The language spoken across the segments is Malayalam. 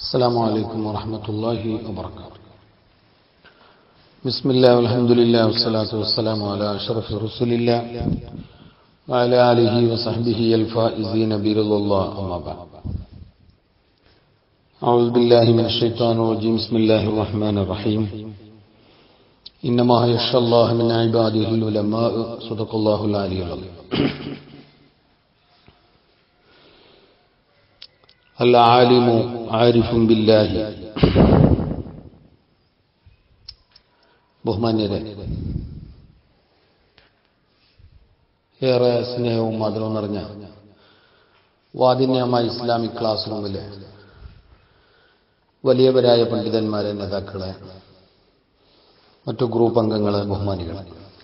السلام عليكم ورحمة الله وبركاته بسم الله والحمد لله والصلاة والسلام على أشرف رسول الله وعلى آله وصحبه الفائزين برضا الله أما بعد أعوذ بالله من الشيطان الرجيم بسم الله الرحمن الرحيم إنما يخشى الله من عباده العلماء صدق الله العلي العظيم العالم عارف بالله ബഹുമാന്യരെ ഏറെ സ്നേഹവും ആദരവും നിറഞ്ഞ വാദിന്യമായ ഇസ്ലാമിക് ക്ലാസ് റൂമിലെ വലിയവരായ പണ്ഡിതന്മാരെ നേതാക്കളെ മറ്റു ഗ്രൂപ്പ് അംഗങ്ങളെ ബഹുമാനികളെ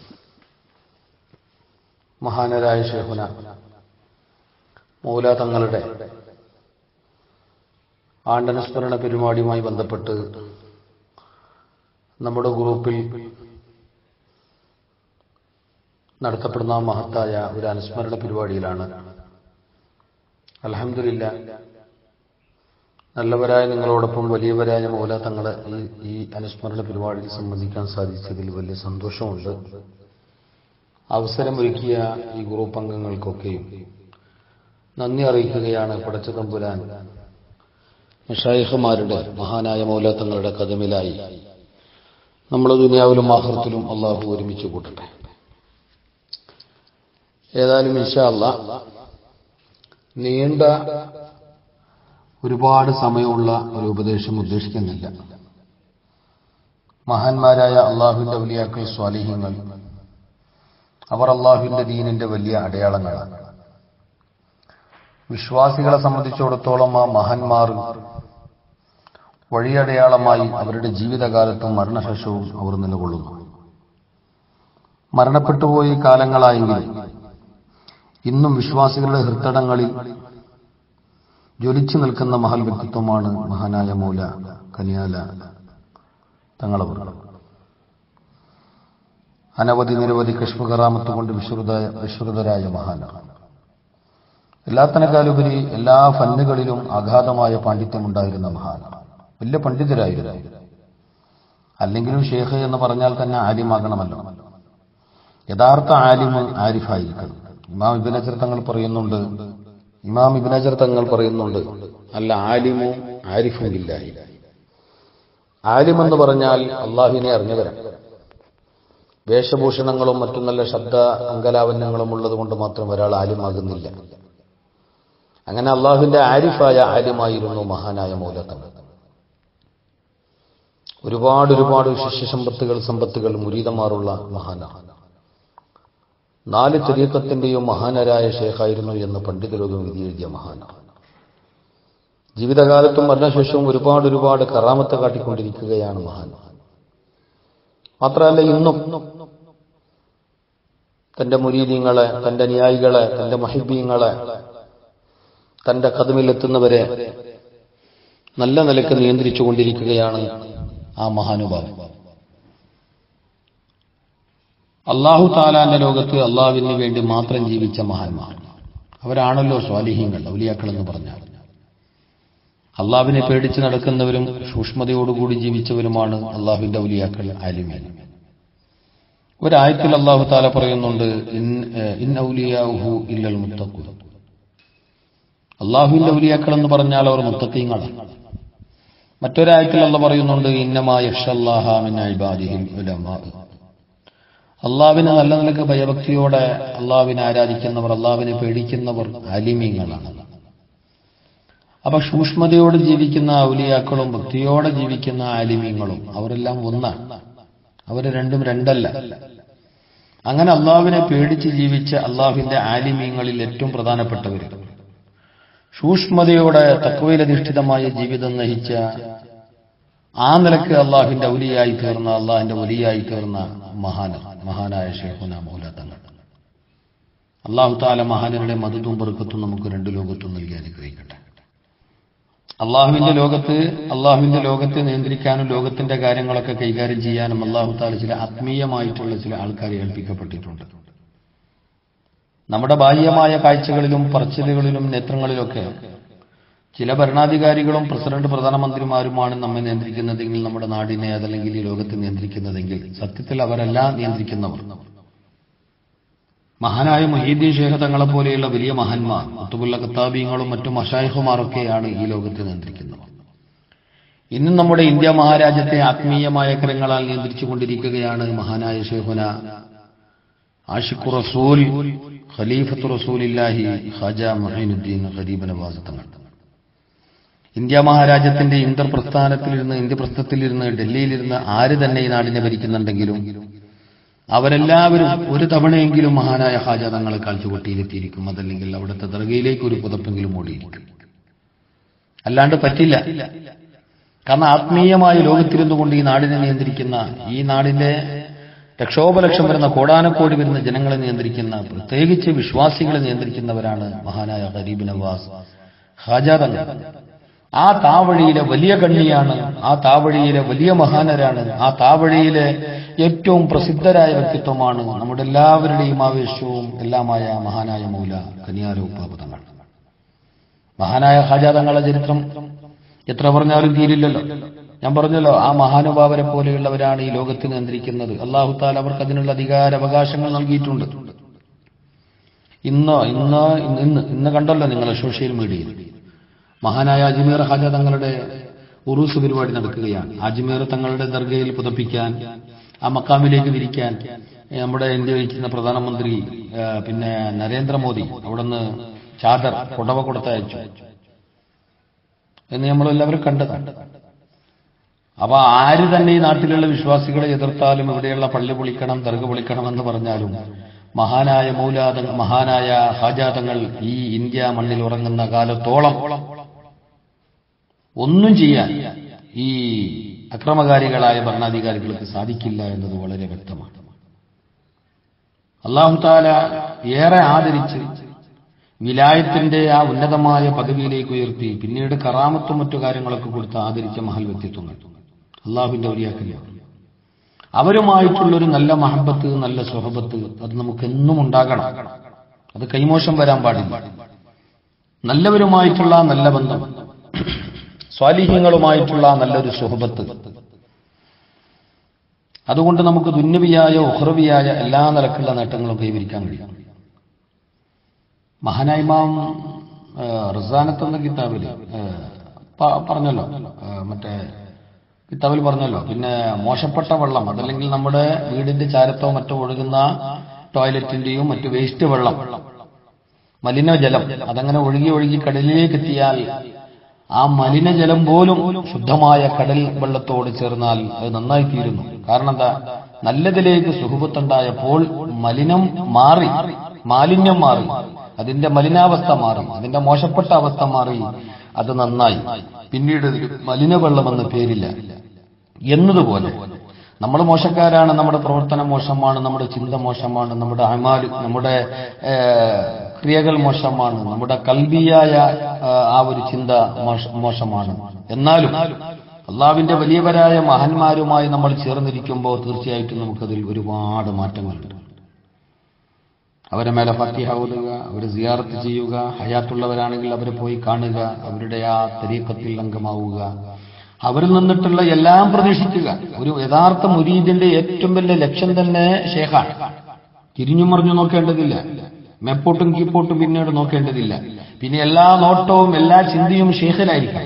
മഹാനരായ ഷേഖുന മൗല തങ്ങളുടെ ആണ്ടനുസ്മരണ പരിപാടിയുമായി ബന്ധപ്പെട്ട് നമ്മുടെ ഗ്രൂപ്പിൽ നടത്തപ്പെടുന്ന മഹത്തായ ഒരു അനുസ്മരണ പരിപാടിയിലാണ് അലഹമില്ല നല്ലവരായ നിങ്ങളോടൊപ്പം വലിയവരായ മൗല തങ്ങളെ ഈ ഈ അനുസ്മരണ പരിപാടിയിൽ സംബന്ധിക്കാൻ സാധിച്ചതിൽ വലിയ സന്തോഷമുണ്ട് അവസരമൊരുക്കിയ ഈ ഗ്രൂപ്പ് അംഗങ്ങൾക്കൊക്കെയും നന്ദി അറിയിക്കുകയാണ് പടച്ച തമ്പുരാൻ ഷൈഖമാരുടെ മഹാനായ മൗലാത്തങ്ങളുടെ കഥമിലായി നമ്മുടെ ദുനിയാവിലും ആഹൃത്തിലും അള്ളാഹു ഒരുമിച്ച് കൂട്ടട്ടെ ഏതായാലും ഇൻഷാ അല്ല നീണ്ട ഒരുപാട് സമയമുള്ള ഒരു ഉപദേശം ഉദ്ദേശിക്കുന്നില്ല മഹാന്മാരായ അള്ളാഹുവിന്റെ വലിയാക്കൾ സ്വാലിഹ്യങ്ങൾ അവർ അള്ളാഹുവിന്റെ ദീനിന്റെ വലിയ അടയാളങ്ങളാണ് വിശ്വാസികളെ സംബന്ധിച്ചിടത്തോളം ആ മഹാന്മാർ വഴിയടയാളമായി അവരുടെ ജീവിതകാലത്തും മരണശേഷവും അവർ നിലകൊള്ളുന്നു മരണപ്പെട്ടുപോയി കാലങ്ങളായെങ്കിലും ഇന്നും വിശ്വാസികളുടെ ഹൃത്തടങ്ങളിൽ ജ്വലിച്ചു നിൽക്കുന്ന മഹൽ വ്യക്തിത്വമാണ് മഹാനായ മൂല കനിയാല തങ്ങളവർ അനവധി നിരവധി കശ്മകറാമത്ത് കൊണ്ട് വിശ്രുത വിശ്രുതരായ മഹാനാണ് എല്ലാത്തിനേക്കാളുപരി എല്ലാ ഫന്നുകളിലും അഗാധമായ പാണ്ഡിത്യമുണ്ടായിരുന്ന മഹാനാണ് വലിയ പണ്ഡിതരായിരുന്നു അല്ലെങ്കിലും ഷേഖ് എന്ന് പറഞ്ഞാൽ തന്നെ ആലിമാകണമല്ലോ യഥാർത്ഥ ആലിമ് ആരിഫായിരിക്കണം ഇമാം ഇബിനജർ തങ്ങൾ പറയുന്നുണ്ട് ഇമാം ഇബിനജർ തങ്ങൾ പറയുന്നുണ്ട് അല്ല ആലിമു ആരിഫുമില്ലായി ആലിം എന്ന് പറഞ്ഞാൽ അള്ളാഹുവിനെ അറിഞ്ഞവരാണ് വേഷഭൂഷണങ്ങളും മറ്റും നല്ല ശബ്ദ അങ്കലാവന്യങ്ങളും ഉള്ളത് കൊണ്ട് മാത്രം ഒരാൾ ആലിമാകുന്നില്ല അങ്ങനെ അള്ളാഹുവിന്റെ ആരിഫായ ആലിമായിരുന്നു മഹാനായ മൗലത്തങ്ങൾ ഒരുപാട് ഒരുപാട് ശിഷ്യസമ്പത്തുകൾ സമ്പത്തുകൾ മുരീതമാറുള്ള മഹാനാണ് നാല് ചരീക്കത്തിന്റെയും മഹാനരായ ഷേഖായിരുന്നു എന്ന് പണ്ഡിതരോഗം വിധി എഴുതിയ മഹാനാണ് ജീവിതകാലത്തും മരണശേഷവും ഒരുപാട് ഒരുപാട് കറാമത്ത് കാട്ടിക്കൊണ്ടിരിക്കുകയാണ് മഹാൻ മാത്രമല്ല ഇന്നും തന്റെ മുരീദീങ്ങളെ തന്റെ ന്യായികളെ തന്റെ മഹിബീങ്ങളെ തന്റെ കഥമിലെത്തുന്നവരെ നല്ല നിലക്ക് നിയന്ത്രിച്ചുകൊണ്ടിരിക്കുകയാണ് ആ മഹാനുഭാവം അള്ളാഹു താലാന്റെ ലോകത്ത് അള്ളാഹുവിന് വേണ്ടി മാത്രം ജീവിച്ച മഹാന്മാർ അവരാണല്ലോ സ്വാലിഹ്യങ്ങൾ ഔലിയാക്കൾ എന്ന് പറഞ്ഞാൽ അള്ളാഹുവിനെ പേടിച്ച് നടക്കുന്നവരും സൂക്ഷ്മതയോടുകൂടി ജീവിച്ചവരുമാണ് അള്ളാഹുവിന്റെ ഔലിയാക്കൾ ആലിമേൻ ഒരായത്തിൽ അള്ളാഹു താല പറയുന്നുണ്ട് ഇൻ ഔലിയാഹു ഇല്ലൽ മുത്തക്കു അള്ളാഹുവിന്റെ ഔലിയാക്കൾ എന്ന് പറഞ്ഞാൽ അവർ മുത്തക്കീങ്ങളാണ് മറ്റൊരായത്തിൽ അള്ള പറയുന്നുണ്ട് ഇന്നമായ അള്ളാവിനെ നല്ല നിലക്ക് ഭയഭക്തിയോടെ അള്ളാവിനെ ആരാധിക്കുന്നവർ അള്ളാവിനെ പേടിക്കുന്നവർ അലിമീങ്ങളാണ് അപ്പൊ സൂക്ഷ്മതയോടെ ജീവിക്കുന്ന ഔലിയാക്കളും ഭക്തിയോടെ ജീവിക്കുന്ന ആലിമീങ്ങളും അവരെല്ലാം ഒന്നാണ് അവർ രണ്ടും രണ്ടല്ല അങ്ങനെ അള്ളാവിനെ പേടിച്ച് ജീവിച്ച അള്ളാഹുവിന്റെ ആലിമീങ്ങളിൽ ഏറ്റവും പ്രധാനപ്പെട്ടവർ സൂക്ഷ്മതയോടെ തക്വയിലധിഷ്ഠിതമായ ജീവിതം നയിച്ച ആ നിലക്ക് അള്ളാഹുവിന്റെ ഔലിയായി തീർന്ന അള്ളാഹിന്റെ വലിയായി തീർന്ന മഹാന മഹാനായ ഷേഖുന മൗലാത്തങ്ങൾ അള്ളാഹു താല മഹാനരുടെ മതത്തും പെറുക്കത്തും നമുക്ക് രണ്ട് ലോകത്തും നൽകി അനുഗ്രഹിക്കട്ടെ അള്ളാഹുവിന്റെ ലോകത്ത് അള്ളാഹുവിന്റെ ലോകത്തെ നിയന്ത്രിക്കാനും ലോകത്തിന്റെ കാര്യങ്ങളൊക്കെ കൈകാര്യം ചെയ്യാനും അള്ളാഹു താല ചില ആത്മീയമായിട്ടുള്ള ചില ആൾക്കാരെ ഏൽപ്പിക്കപ്പെട്ടിട്ടുണ്ട് നമ്മുടെ ബാഹ്യമായ കാഴ്ചകളിലും പറച്ചിലുകളിലും നേത്രങ്ങളിലൊക്കെ ചില ഭരണാധികാരികളും പ്രസിഡന്റ് പ്രധാനമന്ത്രിമാരുമാണ് നമ്മെ നിയന്ത്രിക്കുന്നതെങ്കിൽ നമ്മുടെ നാടിനെ അതല്ലെങ്കിൽ ഈ ലോകത്തെ നിയന്ത്രിക്കുന്നതെങ്കിൽ സത്യത്തിൽ അവരല്ല നിയന്ത്രിക്കുന്നവർ മഹാനായ മൊഹീദ്ദീൻ ഷേഖ് തങ്ങളെ പോലെയുള്ള വലിയ മഹാന്മാർ കുത്തുബുല്ല കത്താബീങ്ങളും മറ്റു മഷായിഹുമാരൊക്കെയാണ് ഈ ലോകത്തെ നിയന്ത്രിക്കുന്നവർ ഇന്നും നമ്മുടെ ഇന്ത്യ മഹാരാജ്യത്തെ ആത്മീയമായ കരങ്ങളാൽ നിയന്ത്രിച്ചുകൊണ്ടിരിക്കുകയാണ് മഹാനായ ഷേഖുന ആഷിഖു റസൂൽ ഖലീഫത്തു റസൂലില്ലാഹി ഖാജ മൊഹീനുദ്ദീൻ ഖരീബ് നവാസ് തങ്ങൾ ഇന്ത്യ മഹാരാജ്യത്തിന്റെ ഇന്ദർ പ്രസ്ഥാനത്തിലിരുന്ന് ഇന്ത്യ പ്രസ്ഥാനത്തിലിരുന്ന് ഡൽഹിയിലിരുന്ന് ആര് തന്നെ ഈ നാടിനെ ഭരിക്കുന്നുണ്ടെങ്കിലും അവരെല്ലാവരും ഒരു തവണയെങ്കിലും മഹാനായ ഹാജ തങ്ങളെ കാഴ്ചകൊട്ടിയിലെത്തിയിരിക്കും അതല്ലെങ്കിൽ അവിടുത്തെ ദർഗയിലേക്ക് ഒരു പുതപ്പെങ്കിലും ഓടിയിരിക്കും അല്ലാണ്ട് പറ്റില്ല കാരണം ആത്മീയമായ ലോകത്തിരുന്നു കൊണ്ട് ഈ നാടിനെ നിയന്ത്രിക്കുന്ന ഈ നാടിന്റെ ലക്ഷോപലക്ഷം വരുന്ന കോടാനക്കോടി വരുന്ന ജനങ്ങളെ നിയന്ത്രിക്കുന്ന പ്രത്യേകിച്ച് വിശ്വാസികളെ നിയന്ത്രിക്കുന്നവരാണ് മഹാനായ ഗരീബ് നവാസ് ഹാജ തങ്ങൾ ആ താവഴിയിലെ വലിയ കണ്ണിയാണ് ആ താവഴിയിലെ വലിയ മഹാനരാണ് ആ താവഴിയിലെ ഏറ്റവും പ്രസിദ്ധരായ വ്യക്തിത്വമാണ് നമ്മുടെ എല്ലാവരുടെയും ആവേശവും എല്ലാമായ മഹാനായ മൗല കനിയാരോപാപതങ്ങൾ മഹാനായ ഹാജ തങ്ങളുടെ ചരിത്രം എത്ര പറഞ്ഞാലും തീരില്ലല്ലോ ഞാൻ പറഞ്ഞല്ലോ ആ മഹാനുഭാവരെ പോലെയുള്ളവരാണ് ഈ ലോകത്ത് നിയന്ത്രിക്കുന്നത് അള്ളാഹു താല അവർക്ക് അതിനുള്ള അധികാര അവകാശങ്ങൾ നൽകിയിട്ടുണ്ട് ഇന്ന് ഇന്ന് ഇന്ന് ഇന്ന് കണ്ടല്ലോ നിങ്ങൾ സോഷ്യൽ മീഡിയയിൽ മഹാനായ അജ്മീർ ഹാജ തങ്ങളുടെ ഉറൂസ് പരിപാടി നടക്കുകയാണ് അജ്മീർ തങ്ങളുടെ ദർഗയിൽ പുതപ്പിക്കാൻ ആ മക്കാമിലേക്ക് വിരിക്കാൻ ഏ, നമ്മുടെ ഇന്ത്യ ഭരിക്കുന്ന പ്രധാനമന്ത്രി ഏ, പിന്നെ നരേന്ദ്രമോദി അവിടുന്ന് ചാദർ പുടവ കൊടുത്തയച്ചു എന്ന് നമ്മളെല്ലാവരും കണ്ടതാണ് അപ്പൊ ആര് തന്നെ ഈ നാട്ടിലുള്ള വിശ്വാസികളെ എതിർത്താലും ഇവിടെയുള്ള പള്ളി പൊളിക്കണം ദർഗ പൊളിക്കണം എന്ന് പറഞ്ഞാലും മഹാനായ മൗലാദ മഹാനായ ഹാജാതങ്ങൾ ഈ ഇന്ത്യ മണ്ണിൽ ഉറങ്ങുന്ന കാലത്തോളം ഒന്നും ചെയ്യാൻ ഈ അക്രമകാരികളായ ഭരണാധികാരികൾക്ക് സാധിക്കില്ല എന്നത് വളരെ വ്യക്തമാണ് അള്ളാഹു താല ഏറെ ആദരിച്ച് വിലായത്തിന്റെ ആ ഉന്നതമായ പദവിയിലേക്ക് ഉയർത്തി പിന്നീട് കറാമത്തും മറ്റു കാര്യങ്ങളൊക്കെ കൊടുത്ത് ആദരിച്ച മഹൽ വ്യക്തിത്വങ്ങൾ അള്ളാഹുവിന്റെ ഒരിയാക്കലാണ് അവരുമായിട്ടുള്ള ഒരു നല്ല മഹബത്ത് നല്ല സ്വഹബത്ത് അത് നമുക്ക് എന്നും ഉണ്ടാകണം അത് കൈമോശം വരാൻ പാടില്ല നല്ലവരുമായിട്ടുള്ള നല്ല ബന്ധം സ്വാലിഹ്യങ്ങളുമായിട്ടുള്ള നല്ലൊരു സുഹബത്ത് അതുകൊണ്ട് നമുക്ക് ദുന്യവിയായ ഉഹ്റവിയായ എല്ലാ നിലക്കുള്ള നേട്ടങ്ങളും കൈവരിക്കാൻ കഴിയും മഹാനായിമാം റിസാനത്ത് എന്ന കിതാബിൽ പറഞ്ഞല്ലോ ആ, മറ്റേ കിതാബിൽ പറഞ്ഞല്ലോ പിന്നെ മോശപ്പെട്ട വെള്ളം അതല്ലെങ്കിൽ നമ്മുടെ വീടിന്റെ ചാരത്തോ മറ്റോ ഒഴുകുന്ന ടോയ്ലറ്റിന്റെയും മറ്റു വേസ്റ്റ് വെള്ളം മലിനജലം അതങ്ങനെ ഒഴുകി ഒഴുകി കടലിലേക്ക് എത്തിയാൽ ആ മലിനജലം പോലും ശുദ്ധമായ കടൽ വെള്ളത്തോട് ചേർന്നാൽ അത് നന്നായി തീരുന്നു കാരണം എന്താ നല്ലതിലേക്ക് സുഹൃത്തുണ്ടായപ്പോൾ മലിനം മാറി മാലിന്യം മാറി അതിന്റെ മലിനാവസ്ഥ മാറി അതിന്റെ മോശപ്പെട്ട അവസ്ഥ മാറി അത് നന്നായി പിന്നീട് ഇതിന് മലിനവെള്ളം എന്ന പേരില്ല എന്നതുപോലെ നമ്മൾ മോശക്കാരാണ് നമ്മുടെ പ്രവർത്തനം മോശമാണ് നമ്മുടെ ചിന്ത മോശമാണ് നമ്മുടെ അമാല് നമ്മുടെ ഏഹ്, ക്രിയകൾ മോശമാണ് നമ്മുടെ കൽബിയായ ആ, ആ ഒരു ചിന്ത മോശ- മോശമാണ് എന്നാലും അള്ളാവിന്റെ വലിയവരായ മഹാന്മാരുമായി നമ്മൾ ചേർന്നിരിക്കുമ്പോൾ തീർച്ചയായിട്ടും നമുക്കതിൽ ഒരുപാട് മാറ്റങ്ങളുണ്ട് അവരെ മേലെ ഫത്തിഹ ഓതുക അവരെ സിയാറത്ത് ചെയ്യുക ഹയാത്തുള്ളവരാണെങ്കിൽ അവരെ പോയി കാണുക അവരുടെ ആ തരീക്കത്തിൽ അംഗമാവുക അവരിൽ നിന്നിട്ടുള്ള എല്ലാം പ്രതീക്ഷിക്കുക ഒരു യഥാർത്ഥ മുരീദിന്റെ ഏറ്റവും വലിയ ലക്ഷ്യം തന്നെ ഷേഖാണ് തിരിഞ്ഞു മറിഞ്ഞു നോക്കേണ്ടതില്ല മെപ്പോട്ടും കീപ്പോട്ടും പിന്നീട് നോക്കേണ്ടതില്ല പിന്നെ എല്ലാ നോട്ടവും എല്ലാ ചിന്തയും ഷേഖിലായിരിക്കും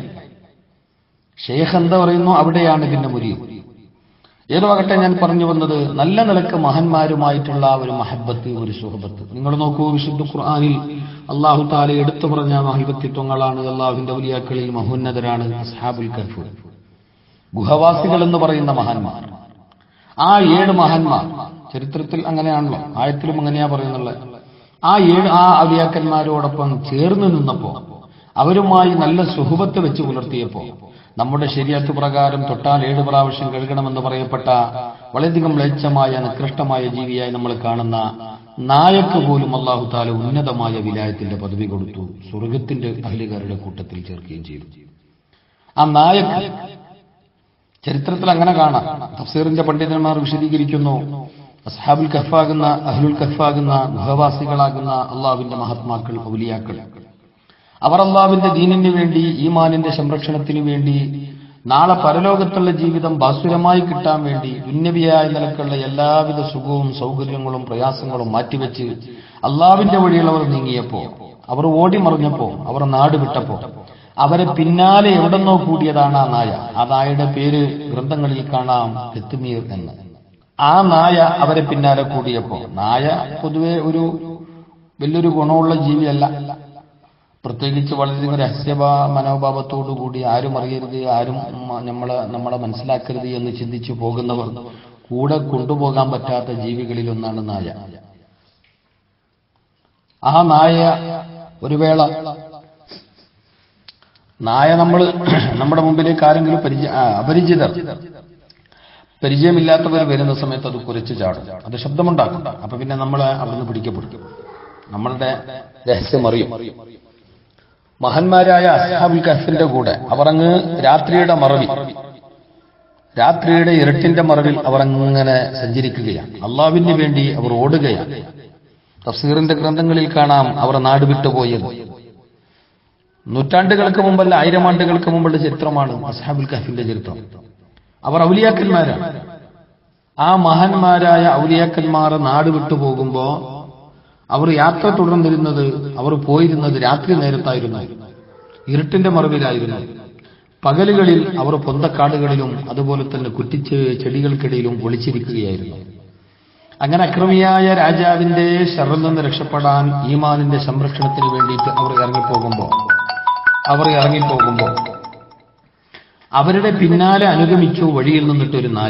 ഷേഖ് എന്താ പറയുന്നു അവിടെയാണ് പിന്നെ മുരീദ് ഏതോ ആകട്ടെ ഞാൻ പറഞ്ഞു വന്നത് നല്ല നിലക്ക് മഹന്മാരുമായിട്ടുള്ള ഒരു മഹബത്ത് ഒരു സുഹബത്ത് നിങ്ങൾ നോക്കൂ വിശുദ്ധ ഖുർആാനിൽ അള്ളാഹു താല എടുത്തു പറഞ്ഞ മഹിബത്തിത്വങ്ങളാണ് അള്ളാഹുവിന്റെ ഔലിയാക്കളിൽ മഹോന്നതരാണ് അസ്ഹാബുൽ കഹ്ഫ് ഗുഹവാസികൾ എന്ന് പറയുന്ന മഹാന്മാർ ആ ഏഴ് മഹാന്മാർ ചരിത്രത്തിൽ അങ്ങനെയാണല്ലോ ആയത്തിലും അങ്ങനെയാ പറയുന്നുള്ളത് ആ ഏഴ് ആ ഔലിയാക്കന്മാരോടൊപ്പം ചേർന്ന് നിന്നപ്പോ അവരുമായി നല്ല സുഹൃബത്ത് വെച്ച് പുലർത്തിയപ്പോ നമ്മുടെ ശരിയത്ത് പ്രകാരം തൊട്ടാൽ ഏഴ് പ്രാവശ്യം കഴുകണമെന്ന് പറയപ്പെട്ട വളരെയധികം മ്ലേച്ഛമായ നികൃഷ്ടമായ ജീവിയായി നമ്മൾ കാണുന്ന നായക്ക് പോലും അള്ളാഹു താല ഉന്നതമായ വിലായത്തിന്റെ പദവി കൊടുത്തു സ്വർഗത്തിന്റെ അഹ്ലികാരുടെ കൂട്ടത്തിൽ ചേർക്കുകയും ചെയ്തു ആ നായക്ക് ചരിത്രത്തിൽ അങ്ങനെ കാണാം തഫ്സീറിന്റെ പണ്ഡിതന്മാർ വിശദീകരിക്കുന്നു അസ്ഹാബുൽ കഹ്ഫാകുന്ന അഹ്ലുൽ കഹ്ഫാകുന്ന ഗുഹവാസികളാകുന്ന അള്ളാഹുവിന്റെ മഹാത്മാക്കൾ ഔലിയാക്കൾ അവർ അള്ളാവിന്റെ ദീനിന് വേണ്ടി ഈമാനിന്റെ സംരക്ഷണത്തിനു വേണ്ടി നാളെ പരലോകത്തുള്ള ജീവിതം ബാസുരമായി കിട്ടാൻ വേണ്ടി ഉന്നവിയായ നിലക്കുള്ള എല്ലാവിധ സുഖവും സൗകര്യങ്ങളും പ്രയാസങ്ങളും മാറ്റിവെച്ച് അള്ളാവിന്റെ വഴിയിൽ അവർ നീങ്ങിയപ്പോ അവർ ഓടിമറിഞ്ഞപ്പോ അവർ നാട് വിട്ടപ്പോ അവരെ പിന്നാലെ എവിടെന്നോ കൂടിയതാണ് ആ നായ ആ നായയുടെ പേര് ഗ്രന്ഥങ്ങളിൽ കാണാം ഹെത്തുമീർ എന്ന് ആ നായ അവരെ പിന്നാലെ കൂടിയപ്പോ നായ പൊതുവെ ഒരു വലിയൊരു ഗുണമുള്ള ജീവിയല്ല പ്രത്യേകിച്ച് വളരെയധികം രഹസ്യ മനോഭാവത്തോടു കൂടി ആരും അറിയരുത് ആരും മ- നമ്മളെ നമ്മളെ മനസ്സിലാക്കരുത് എന്ന് ചിന്തിച്ചു പോകുന്നവർ കൂടെ കൊണ്ടുപോകാൻ പറ്റാത്ത ജീവികളിൽ ഒന്നാണ് നായ ആ നായ ഒരു വേള നായ നമ്മൾ നമ്മുടെ മുമ്പിലേക്ക് ആരെങ്കിലും പരിചയ ആ, അപരിചിതർ പരിചയമില്ലാത്തവർ വരുന്ന സമയത്ത് അത് കുരച്ച് ചാടും അത് ശബ്ദമുണ്ടാക്കും അപ്പൊ പിന്നെ നമ്മൾ അവിടുന്ന് പിടിക്കപ്പെടും നമ്മളുടെ രഹസ്യം അറിയും മഹാന്മാരായ അസ്ഹാബുൽ കഹഫിന്റെ കൂടെ അവർ അങ്ങ് രാത്രിയുടെ മറവിൽ രാത്രിയുടെ ഇരട്ടിന്റെ മറവിൽ അവർ അങ്ങനെ സഞ്ചരിക്കുകയാണ് അള്ളാവിന് വേണ്ടി അവർ ഓടുകയാണ് തഫ്സീറിന്റെ ഗ്രന്ഥങ്ങളിൽ കാണാം അവർ നാട് വിട്ടുപോയത് നൂറ്റാണ്ടുകൾക്ക് മുമ്പല്ല ആയിരം ആണ്ടുകൾക്ക് മുമ്പുള്ള ചരിത്രമാണ് അസ്ഹാബുൽ കഹഫിന്റെ ചരിത്രം അവർ ഔലിയാക്കന്മാരാണ് ആ മഹാന്മാരായ ഔലിയാക്കന്മാർ നാട് വിട്ടുപോകുമ്പോ അവർ യാത്ര തുടർന്നിരുന്നത് അവർ പോയിരുന്നത് രാത്രി നേരത്തായിരുന്നു ഇരുട്ടിന്റെ മറവിലായിരുന്നു പകലുകളിൽ അവർ പൊന്തക്കാടുകളിലും അതുപോലെ തന്നെ കുറ്റിച്ച് ചെടികൾക്കിടയിലും ഒളിച്ചിരിക്കുകയായിരുന്നു അങ്ങനെ അക്രമിയായ രാജാവിന്റെ ശറിൽ നിന്ന് രക്ഷപ്പെടാൻ ഈമാനിന്റെ സംരക്ഷണത്തിന് വേണ്ടിയിട്ട് അവർ ഇറങ്ങിപ്പോകുമ്പോൾ അവർ ഇറങ്ങിപ്പോകുമ്പോൾ അവരുടെ പിന്നാലെ അനുഗമിച്ചു വഴിയിൽ നിന്നിട്ടൊരു നായ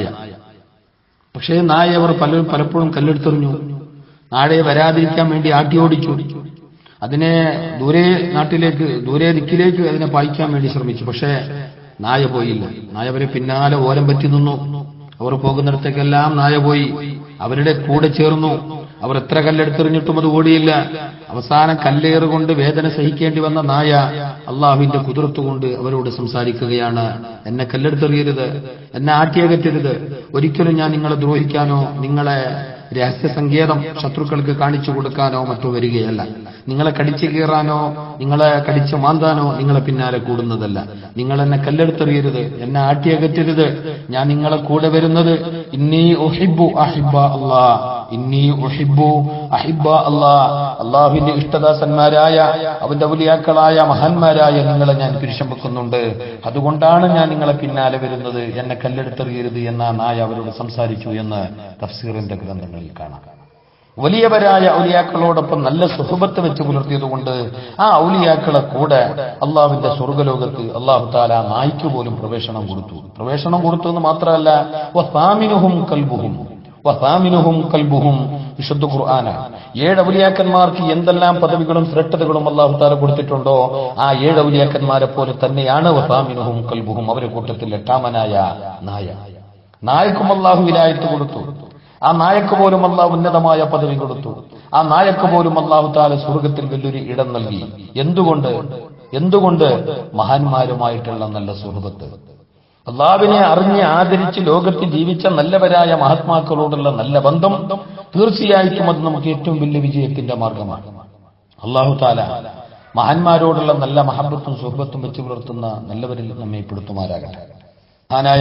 പക്ഷേ നായ അവർ പല പലപ്പോഴും കല്ലെടുത്തെറിഞ്ഞു നാളെ വരാതിരിക്കാൻ വേണ്ടി ആട്ടിയോടിച്ചു അതിനെ ദൂരെ നാട്ടിലേക്ക് ദൂരെ ദിക്കിലേക്ക് അതിനെ പായിക്കാൻ വേണ്ടി ശ്രമിച്ചു പക്ഷേ നായ പോയില്ല നായ അവരെ പിന്നാലെ ഓരം പറ്റി നിന്നു അവർ പോകുന്നിടത്തേക്കെല്ലാം നായ പോയി അവരുടെ കൂടെ ചേർന്നു അവർ എത്ര കല്ലെടുത്തെറിഞ്ഞിട്ടും അത് ഓടിയില്ല അവസാനം കല്ലേറുകൊണ്ട് വേദന സഹിക്കേണ്ടി വന്ന നായ അള്ളാഹുവിന്റെ കുതിർത്തുകൊണ്ട് അവരോട് സംസാരിക്കുകയാണ് എന്നെ കല്ലെടുത്തെറിയരുത് എന്നെ ആട്ടിയകറ്റരുത് ഒരിക്കലും ഞാൻ നിങ്ങളെ ദ്രോഹിക്കാനോ നിങ്ങളെ രഹസ്യ സങ്കേതം ശത്രുക്കൾക്ക് കാണിച്ചു കൊടുക്കാനോ മറ്റോ വരികയല്ല നിങ്ങളെ കടിച്ചു കീറാനോ നിങ്ങളെ കടിച്ചു മാന്താനോ നിങ്ങളെ പിന്നാലെ കൂടുന്നതല്ല നിങ്ങൾ എന്നെ കല്ലെടുത്തെറിയരുത് എന്നെ ആട്ടിയകറ്റരുത് ഞാൻ നിങ്ങളെ കൂടെ വരുന്നത് ഇന്നീ ഒഹിബു അഹിബ അള്ളാ ഇന്നീ ഒഹിബു അഹിബ അള്ളാ അള്ളാഹുവിന്റെ ഇഷ്ടദാസന്മാരായ അവന്റെ ഔലിയാക്കളായ മഹാന്മാരായ നിങ്ങളെ ഞാൻ പിരിശം വെക്കുന്നുണ്ട് അതുകൊണ്ടാണ് ഞാൻ നിങ്ങളെ പിന്നാലെ വരുന്നത് എന്നെ കല്ലെടുത്തെറിയരുത് എന്ന നായ അവരോട് സംസാരിച്ചു എന്ന് തഫ്സീറിന്റെ ഗ്രന്ഥങ്ങളിൽ കാണാം വലിയവരായ ഔലിയാക്കളോടൊപ്പം നല്ല സുഹൃബത്ത് വെച്ച് പുലർത്തിയതുകൊണ്ട് ആ ഔലിയാക്കളെ കൂടെ അള്ളാഹുവിന്റെ സ്വർഗലോകത്ത് അള്ളാഹു താല നായ്ക്ക് പോലും പ്രവേശനം കൊടുത്തു പ്രവേശനം കൊടുത്തു എന്ന് മാത്രമല്ല വസാമിനുഹും കൽബുഹും വസാമിനുഹും കൽബുഹും വിശുദ്ധ ഖുർആനാണ് ഏഴ് ഔലിയാക്കന്മാർക്ക് എന്തെല്ലാം പദവികളും ശ്രേഷ്ഠതകളും അള്ളാഹു താല കൊടുത്തിട്ടുണ്ടോ ആ ഏഴ് ഔലിയാക്കന്മാരെ പോലെ തന്നെയാണ് വസാമിനുഹും കൽബുഹും അവരുടെ കൂട്ടത്തിൽ എട്ടാമനായ നായ നായക്കും അള്ളാഹു വിലായത്ത് കൊടുത്തു ആ നായക്ക് പോലും അള്ളാഹു ഉന്നതമായ പദവി കൊടുത്തു ആ നായക്ക് പോലും അള്ളാഹു താല സ്വർഗത്തിൽ വലിയൊരു ഇടം നൽകി എന്തുകൊണ്ട് എന്തുകൊണ്ട് മഹാന്മാരുമായിട്ടുള്ള നല്ല സുഹൃത്ത് അള്ളാവിനെ അറിഞ്ഞ് ആദരിച്ച് ലോകത്ത് ജീവിച്ച നല്ലവരായ മഹാത്മാക്കളോടുള്ള നല്ല ബന്ധം തീർച്ചയായിട്ടും അത് നമുക്ക് ഏറ്റവും വലിയ വിജയത്തിന്റെ മാർഗമാണ് അള്ളാഹു താല മഹാന്മാരോടുള്ള നല്ല മഹബത്തും സുഹൃത്തും വെച്ച് പുലർത്തുന്ന നല്ലവരിൽ നമ്മെ പെടുത്തുമാരാകട്ടെ മഹാനായ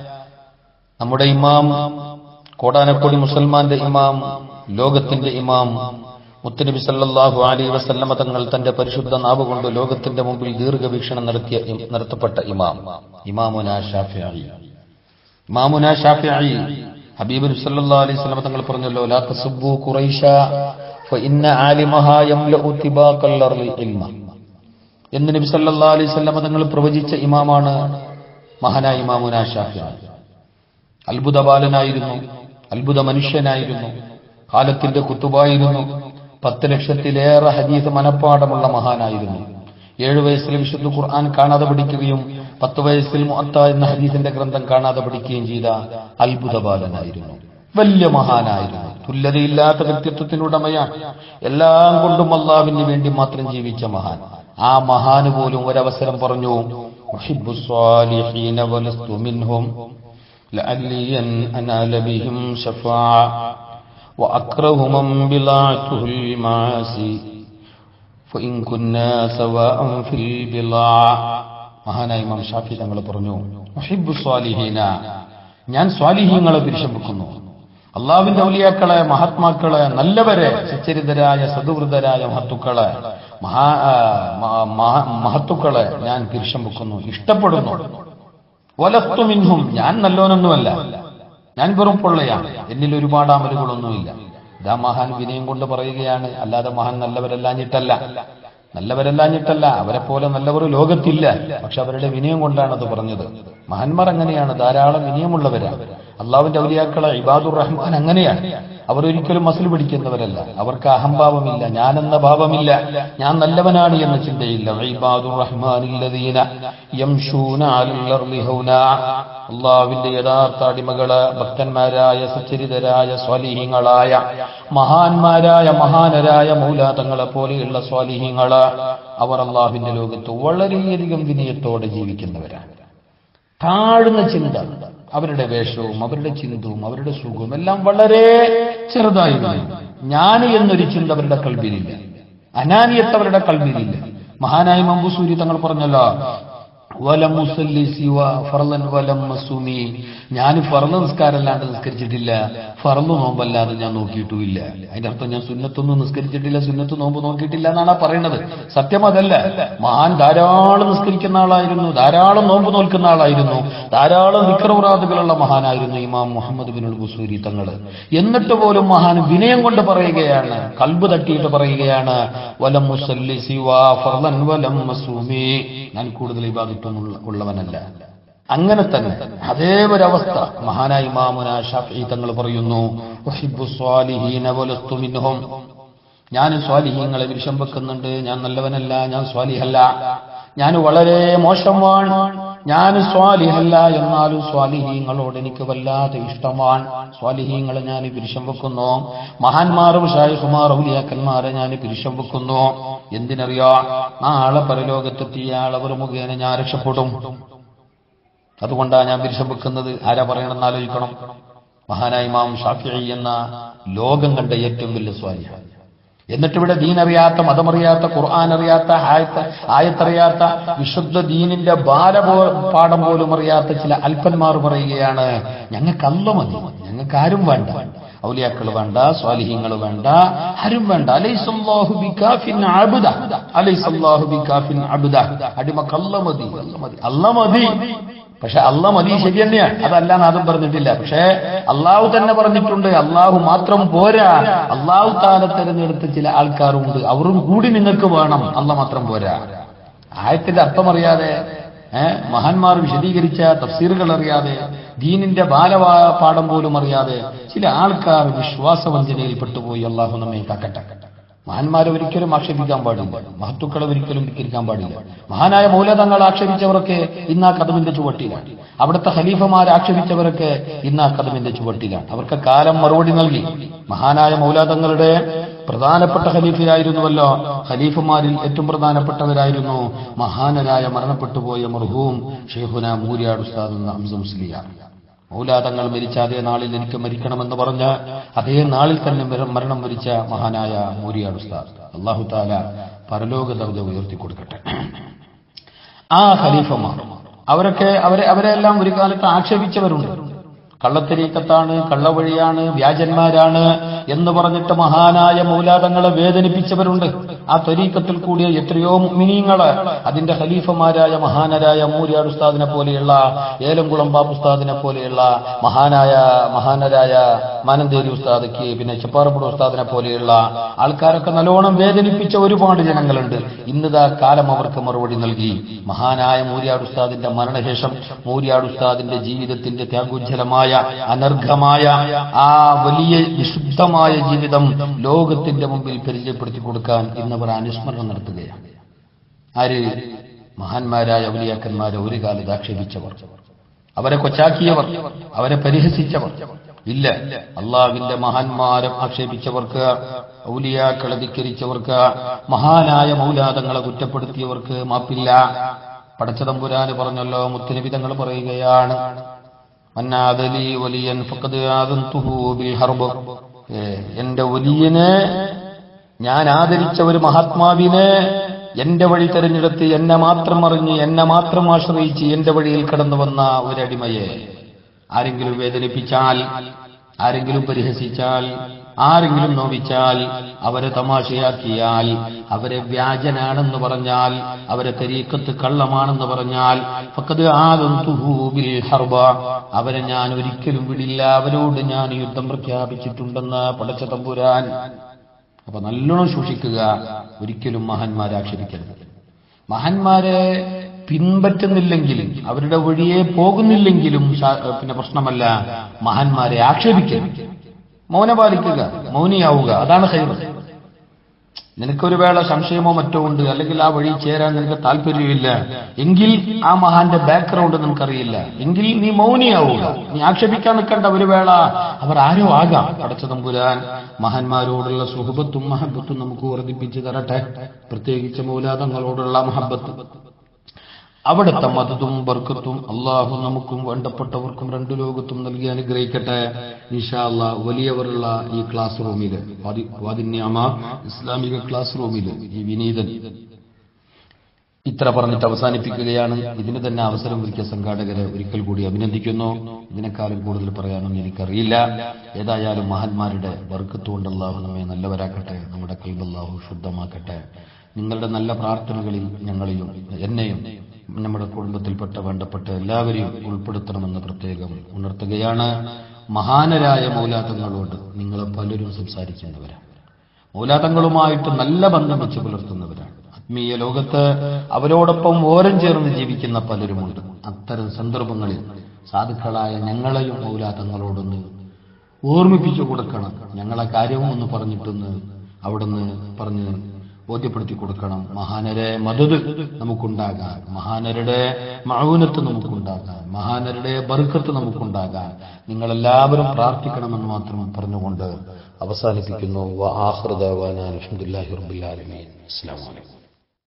നമ്മുടെ ഇമാം കോടാനക്കോടി മുസൽമാന്റെ ഇമാം ലോകത്തിന്റെ ഇമാം മുത്തനബി സല്ലല്ലാഹു അലൈഹി വസല്ലമ തങ്ങൾ തന്റെ പരിശുദ്ധ നാവ് കൊണ്ട് ലോകത്തിന്റെ മുമ്പിൽ ദീർഘവീക്ഷണം നടത്തിയ നടത്തപ്പെട്ട ഇമാം ഇമാമുന ഷാഫിഈ ഇമാമുന ഷാഫിഈ ഹബീബ് നബി സല്ലല്ലാഹു അലൈഹി വസല്ലമ തങ്ങൾ പറഞ്ഞല്ലോ ലാ തസുബ്ബു ഖുറൈശ ഫഇന്ന ആലിമഹാ യംലഉ തിബാഖൽ അർളി ഇൽമ എന്ന് നബി സല്ലല്ലാഹു അലൈഹി വസല്ലമ തങ്ങൾ പ്രവചിച്ച ഇമാമാണ് മഹാനായ ഇമാമുന ഷാഫിഈ അത്ഭുത ബാലനായിരുന്നു അത്ഭുത മനുഷ്യനായിരുന്നു കാലത്തിന്റെ കുത്തുബായിരുന്നു പത്ത് ലക്ഷത്തിലേറെ ഹദീസ് മനപ്പാടമുള്ള മഹാനായിരുന്നു ഏഴു വയസ്സിൽ വിശുദ്ധ ഖുർആൻ കാണാതെ പഠിക്കുകയും പത്ത് വയസ്സിൽ മുഅത്ത എന്ന ഹദീസിന്റെ ഗ്രന്ഥം കാണാതെ പഠിക്കുകയും ചെയ്ത അത്ഭുത ബാലനായിരുന്നു വലിയ മഹാനായിരുന്നു തുല്യതയില്ലാത്ത വ്യക്തിത്വത്തിനുടമയാണ് എല്ലാം കൊണ്ടും അള്ളാവിന് വേണ്ടി മാത്രം ജീവിച്ച മഹാൻ ആ മഹാന് പോലും ഒരവസരം പറഞ്ഞു "ഉഹിബ്ബു സ്വാലിഹീന വലസ്തു മിൻഹും لعلي أن أنال بهم شفاعة وأكره من بلاعته المعاصي فإن كنا سواء في البضاع മഹാനായ ഇമാം ഷാഫി തങ്ങൾ പറഞ്ഞു മുഹിബ്ബു സ്വാലിഹീന ഞാൻ സ്വാലിഹീങ്ങളെ പുരുഷം വെക്കുന്നു അള്ളാവിന്റെ ഔലിയാക്കളെ മഹാത്മാക്കളെ നല്ലവരെ സുചരിതരായ സദുവൃതരായ മഹത്തുക്കളെ മഹാ ആ, മ- മ- മഹത്തുക്കളെ ഞാൻ പുരുഷം വെക്കുന്നു ഇഷ്ടപ്പെടുന്നു വലത്തുമിൻഹും ഞാൻ നല്ലോനൊന്നുമല്ല ഞാൻ വെറും പൊള്ളയാണ് എന്നിൽ ഒരുപാട് അമലുകളൊന്നുമില്ല ഇതാ മഹാൻ വിനയം കൊണ്ട് പറയുകയാണ് അല്ലാതെ മഹാൻ നല്ലവരല്ലാഞ്ഞിട്ടല്ല നല്ലവരല്ലാഞ്ഞിട്ടല്ല അവരെ പോലെ നല്ലവർ ലോകത്തില്ല പക്ഷെ അവരുടെ വിനയം കൊണ്ടാണ് അത് പറഞ്ഞത് മഹാന്മാർ അങ്ങനെയാണ് ധാരാളം വിനയമുള്ളവരാണ് അള്ളാഹുവിന്റെ ഔലിയാക്കളെ ഇബാദുർ റഹ്മാൻ അങ്ങനെയാണ് അവർ ഒരിക്കലും മസിൽ പിടിക്കുന്നവരല്ല അവർക്ക് അഹംഭാവമില്ല ഞാനെന്ന ഭാവമില്ല ഞാൻ നല്ലവനാണ് എന്ന ചിന്തയില്ല ഇബാദുർ റഹ്മാനില്ലദീന യംശൂന അലൽ അർളി ഹൗനാ. അള്ളാഹുവിന്റെ യഥാർത്ഥ അടിമകള് ഭക്തന്മാരായ സുചരിതരായ സ്വാലിഹീങ്ങളായ മഹാന്മാരായ മഹാനരായ മൗലാതങ്ങളെ പോലെയുള്ള സ്വാലിഹീങ്ങള് അവർ അള്ളാഹുവിന്റെ ലോകത്ത് വളരെയധികം വിനയത്തോടെ ജീവിക്കുന്നവരാണ് താഴ്ന്ന ചിന്ത അവരുടെ വേഷവും അവരുടെ ചിന്തവും അവരുടെ സുഖവും എല്ലാം വളരെ ചെറുതായിരുന്നു ഞാൻ എന്നൊരു ചിന്ത അവരുടെ കൽബിലില്ല അനാനിയത്ത് അവരുടെ കൽബിലില്ല മഹാനായ മമ്പുസൂരി തങ്ങൾ പറഞ്ഞല്ലോ വലം മുസല്ലി സിവ ഫർലൻ വലം മസൂമി ഞാൻ ഫർള് നിസ്കാരമല്ലാണ്ട് നിസ്കരിച്ചിട്ടില്ല ഫർള് നോമ്പല്ലാതെ ഞാൻ നോക്കിയിട്ടുമില്ല അതിന്റെ അർത്ഥം ഞാൻ സുന്നത്തൊന്നും നിസ്കരിച്ചിട്ടില്ല സുന്നത്ത് നോമ്പ് നോക്കിയിട്ടില്ല എന്നാണ് ആ പറയുന്നത് സത്യം അതല്ല മഹാൻ ധാരാളം നിസ്കരിക്കുന്ന ആളായിരുന്നു ധാരാളം നോമ്പ് നോൽക്കുന്ന ആളായിരുന്നു ധാരാളം വിക്രമറാദുകളുള്ള മഹാനായിരുന്നു ഇമാം മുഹമ്മദ് ബിനുൽ ബുസൂരി തങ്ങള് എന്നിട്ട് പോലും മഹാൻ വിനയം കൊണ്ട് പറയുകയാണ് കൽബ് തട്ടിയിട്ട് പറയുകയാണ് വലം മുസല്ലി സിവ ഫർളൻ വലം മസൂമി ഞാൻ കൂടുതൽ ഇബാദത്തൊന്നും ഉള്ള- ഉള്ളവനല്ല അങ്ങനെ തന്നെ അതേ ഒരവസ്ഥ മഹാനായ ഇമാമുന ഷാഫി തങ്ങൾ പറയുന്നു ഉഹിബ്ബു സ്വാലിഹീന വലസ്തു മിൻഹും ഞാൻ സ്വാലിഹീങ്ങളെ വിഷം വെക്കുന്നുണ്ട് ഞാൻ നല്ലവനല്ല ഞാൻ സ്വാലിഹല്ല ഞാൻ വളരെ മോശമാണ് ഞാൻ സ്വാലിഹല്ല എന്നാലും സ്വാലിഹീങ്ങളോട് എനിക്ക് വല്ലാതെ ഇഷ്ടമാണ് സ്വാലിഹീങ്ങളെ ഞാൻ പിരിശം വെക്കുന്നു മഹാന്മാരും ഷായിഖുമാർ ഔലിയാക്കന്മാരെ ഞാൻ പിരിശം വെക്കുന്നു എന്തിനറിയോ നാളെ പരലോകത്തെത്തിയ ആളവർ മുഖേന ഞാൻ രക്ഷപ്പെടും അതുകൊണ്ടാണ് ഞാൻ പിരിശം വെക്കുന്നത് ആരാ പറയണമെന്ന് ആലോചിക്കണം മഹാനായ ഇമാം ഷാഫിഈ എന്ന ലോകം കണ്ട ഏറ്റവും വലിയ സ്വാലിഹ എന്നിട്ട് ഇവിടെ ദീനറിയാത്ത മതമറിയാത്ത ഖുർആൻ അറിയാത്ത ആയത്ത് ആയത്തറിയാത്ത വിശുദ്ധ ദീനിന്റെ ബാല പോ- പാഠം പോലും അറിയാത്ത ചില അല്പന്മാർ പറയുകയാണ് ഞങ്ങൾക്ക് അല്ല മതി ഞങ്ങൾക്ക് ആരും വേണ്ട ഔലിയാക്കൾ വേണ്ട സ്വാലിഹ്യങ്ങൾ വേണ്ട ആരും വേണ്ട അലൈസല്ലാഹു ബികാഫിൻ അബ്ദ അലൈസല്ലാഹു ബികാഫിൻ അബ്ദ അടിമക്ക് അല്ല മതി അല്ല മതി അല്ല മതി പക്ഷെ അല്ല മതി ശരി തന്നെയാണ് അതല്ല നാദം പറഞ്ഞിട്ടില്ല പക്ഷേ അള്ളാഹു തന്നെ പറഞ്ഞിട്ടുണ്ട് അള്ളാഹു മാത്രം പോരാ അള്ളാഹു താല തെരഞ്ഞെടുത്ത ചില ആൾക്കാരുണ്ട് അവരും കൂടി നിങ്ങൾക്ക് വേണം അല്ല മാത്രം പോരാ ആയത്തിന്റെ അർത്ഥം അറിയാതെ ഏഹ് മഹാന്മാർ വിശദീകരിച്ച തഫ്സീറുകൾ അറിയാതെ ദീനിന്റെ ബാലവാ പാഠം പോലും അറിയാതെ ചില ആൾക്കാർ വിശ്വാസവഞ്ചനയിൽ പെട്ടുപോയി അള്ളാഹു നമ്മെ കാക്കട്ടെ മഹാന്മാരെ ഒരിക്കലും ആക്ഷേപിക്കാൻ പാടില്ല മഹത്തുക്കളെ ഒരിക്കലും ധിക്കരിക്കാൻ പാടില്ല മഹാനായ മൗലതങ്ങൾ ആക്ഷേപിച്ചവരൊക്കെ ഇന്ന് ആ കഥമിന്റെ ചുവട്ടിലാണ് അവിടുത്തെ ഖലീഫമാരെ ആക്ഷേപിച്ചവരൊക്കെ ഇന്ന് ആ കഥമിന്റെ ചുവട്ടിലാണ് അവർക്ക് കാലം മറുപടി നൽകി മഹാനായ മൗലാതങ്ങളുടെ പ്രധാനപ്പെട്ട ഖലീഫയായിരുന്നുവല്ലോ ഖലീഫമാരിൽ ഏറ്റവും പ്രധാനപ്പെട്ടവരായിരുന്നു മഹാനരായ മരണപ്പെട്ടുപോയ മർഹൂം ഷെയ്ഖുന മൂര്യാട് ഉസ്താദ് എന്ന ഹംസ മുസ്ലിയാർ മൗലാതങ്ങൾ മരിച്ച അതേ നാളിൽ എനിക്ക് മരിക്കണമെന്ന് പറഞ്ഞ് അതേ നാളിൽ തന്നെ മര- മരണം വരിച്ച മഹാനായ മൂരിയാട് ഉസ്താദ് അള്ളാഹു താല പരലോക ദർജ ഉയർത്തി കൊടുക്കട്ടെ ആ ഖലീഫമാർ അവരൊക്കെ അവരെ അവരെല്ലാം ഒരു കാലത്ത് ആക്ഷേപിച്ചവരുണ്ട് കള്ളത്തരീക്കത്താണ് കള്ളവഴിയാണ് വ്യാജന്മാരാണ് എന്ന് പറഞ്ഞിട്ട് മഹാനായ മൂലാതങ്ങളെ വേദനിപ്പിച്ചവരുണ്ട് ആ ത്വരീക്കത്തിൽ കൂടിയ എത്രയോ മിനിങ്ങള് അതിന്റെ ഖലീഫമാരായ മഹാനരായ മൂര്യാട് ഉസ്താദിനെ പോലെയുള്ള ഏലംകുളം ബാബു ഉസ്താദിനെ പോലെയുള്ള മഹാനായ മഹാനരായ മാനന്തേരി ഉസ്താദക്ക് പിന്നെ ചെപ്പാറപ്പുഴ ഉസ്താദിനെ പോലെയുള്ള ആൾക്കാരൊക്കെ നല്ലോണം വേദനിപ്പിച്ച ഒരുപാട് ജനങ്ങളുണ്ട് ഇന്നിതാ കാലം അവർക്ക് മറുപടി നൽകി മഹാനായ മൂര്യാട് ഉസ്താദിന്റെ മരണശേഷം മൂര്യാട് ഉസ്താദിന്റെ ജീവിതത്തിന്റെ ത്യാഗോജ്ജലമായ അനർഘമായ ആ വലിയ വിശുദ്ധമായ ജീവിതം ലോകത്തിന്റെ മുമ്പിൽ പരിചയപ്പെടുത്തി കൊടുക്കാൻ ഇന്നവർ അനുസ്മരണം നടത്തുകയാണ് ആര് മഹാന്മാരായ ഔലിയാക്കന്മാരെ ഒരു കാലത്ത് ആക്ഷേപിച്ചവർ അവരെ കൊച്ചാക്കിയവർ അവരെ പരിഹസിച്ചവർ ഇല്ല അള്ളാഹുവിന്റെ മഹാന്മാരെ ആക്ഷേപിച്ചവർക്ക് ഔലിയാക്കളെ ധിക്കരിച്ചവർക്ക് മഹാനായ മൗലാദങ്ങളെ കുറ്റപ്പെടുത്തിയവർക്ക് മാപ്പില്ല പടച്ചതമ്പുരാന് പറഞ്ഞല്ലോ മുത്തുനബി തങ്ങൾ പറയുകയാണ് മന്നാദലി വലിയൻ ഫഖദ് ആദൻതുഹു ബിൽ ഹർബ് ഏ, എന്റെ വലിയനെ ഞാൻ ആദരിച്ച ഒരു മഹാത്മാവിനെ എന്റെ വഴി തെരഞ്ഞെടുത്ത് എന്നെ മാത്രം അറിഞ്ഞ് എന്നെ മാത്രം ആശ്രയിച്ച് എന്റെ വഴിയിൽ കടന്നു വന്ന ഒരടിമയെ ആരെങ്കിലും വേദനിപ്പിച്ചാൽ ആരെങ്കിലും പരിഹസിച്ചാൽ ആരെങ്കിലും നോവിച്ചാൽ അവരെ തമാശയാക്കിയാൽ അവരെ വ്യാജനാണെന്ന് പറഞ്ഞാൽ അവരെ തെരീക്കത്ത് കള്ളമാണെന്ന് പറഞ്ഞാൽ ഫക്കത് ആദന്തുഹൂബിൽ ഹർബ അവരെ ഞാൻ ഒരിക്കലും വിടില്ല അവരോട് ഞാൻ യുദ്ധം പ്രഖ്യാപിച്ചിട്ടുണ്ടെന്ന് പടച്ച തമ്പുരാൻ അപ്പൊ നല്ലോണം സൂക്ഷിക്കുക ഒരിക്കലും മഹാന്മാരെ ആക്ഷേപിക്കരുത് മഹാന്മാരെ പിൻപറ്റുന്നില്ലെങ്കിലും അവരുടെ വഴിയെ പോകുന്നില്ലെങ്കിലും ശാ- പിന്നെ പ്രശ്നമല്ല മഹാന്മാരെ ആക്ഷേപിക്കരുത് മൗന പാലിക്കുക മൗനിയാവുക അതാണ് ഹൈർ നിനക്കൊരു വേള സംശയമോ മറ്റോ ഉണ്ട് അല്ലെങ്കിൽ ആ വഴി ചേരാൻ നിനക്ക് താല്പര്യമില്ല എങ്കിൽ ആ മഹാന്റെ ബാക്ക്ഗ്രൗണ്ട് നിനക്കറിയില്ല എങ്കിൽ നീ മൗനിയാവുക നീ ആക്ഷേപിക്കാൻ നിൽക്കേണ്ട ഒരു വേള അവർ ആരോ ആകാം പടച്ച തമ്പുരാൻ മഹാന്മാരോടുള്ള സുഹബത്തും മഹബത്തും നമുക്ക് വർദ്ധിപ്പിച്ചു തരട്ടെ പ്രത്യേകിച്ച് മൗലാദങ്ങളോടുള്ള മഹബത്ത് അവിടുത്തെ മതത്തും ബർക്കത്തും അള്ളാഹു നമുക്കും വേണ്ടപ്പെട്ടവർക്കും രണ്ടു ലോകത്തും നൽകി അനുഗ്രഹിക്കട്ടെ ഇൻഷാ അല്ലാ വലിയവരുള്ള ഈ ക്ലാസ് റൂമിൽ വാദിന്യാമ ഇസ്ലാമിക ക്ലാസ് റൂമിൽ ഈ വിനീതൻ ഇത്ര പറഞ്ഞിട്ട് അവസാനിപ്പിക്കുകയാണ് ഇതിന് തന്നെ അവസരം ഒരുക്കിയ സംഘാടകരെ ഒരിക്കൽ കൂടി അഭിനന്ദിക്കുന്നു ഇതിനേക്കാളും കൂടുതൽ പറയാനൊന്നും എനിക്കറിയില്ല ഏതായാലും മഹാന്മാരുടെ വർക്കത്തുകൊണ്ട് അള്ളാഹു നമ്മെ നല്ലവരാക്കട്ടെ നമ്മുടെ കൽബല്ലാഹു ശുദ്ധമാക്കട്ടെ നിങ്ങളുടെ നല്ല പ്രാർത്ഥനകളിൽ ഞങ്ങളെയും എന്നെയും നമ്മുടെ കുടുംബത്തിൽപ്പെട്ട വേണ്ടപ്പെട്ട എല്ലാവരെയും ഉൾപ്പെടുത്തണമെന്ന് പ്രത്യേകം ഉണർത്തുകയാണ് മഹാനരായ മൗലാത്തങ്ങളോട് നിങ്ങളെ പലരും സംസാരിക്കുന്നവരാണ് മൗലാതങ്ങളുമായിട്ട് നല്ല ബന്ധം വെച്ച് പുലർത്തുന്നവരാണ് ആത്മീയ ലോകത്ത് അവരോടൊപ്പം ഓരം ചേർന്ന് ജീവിക്കുന്ന പലരുമുണ്ട് അത്തരം സന്ദർഭങ്ങളിൽ സാധുക്കളായ ഞങ്ങളെയും മൗലാതങ്ങളോടൊന്ന് ഓർമ്മിപ്പിച്ചു കൊടുക്കണം ഞങ്ങളെ കാര്യവും ഒന്ന് പറഞ്ഞിട്ടൊന്ന് അവിടുന്ന് പറഞ്ഞ് ബോധ്യപ്പെടുത്തി കൊടുക്കണം മഹാനരെ മദത് നമുക്കുണ്ടാകാൻ മഹാനരുടെ മഴൂനത്ത് നമുക്കുണ്ടാകാൻ മഹാനരുടെ ബർക്കത്ത് നമുക്കുണ്ടാകാൻ നിങ്ങളെല്ലാവരും പ്രാർത്ഥിക്കണമെന്ന് മാത്രം പറഞ്ഞുകൊണ്ട് അവസാനിപ്പിക്കുന്നു അലഹമുല്ലാഹി റബുല്ലാലമീൻ അസ്സാം വലൈക്കും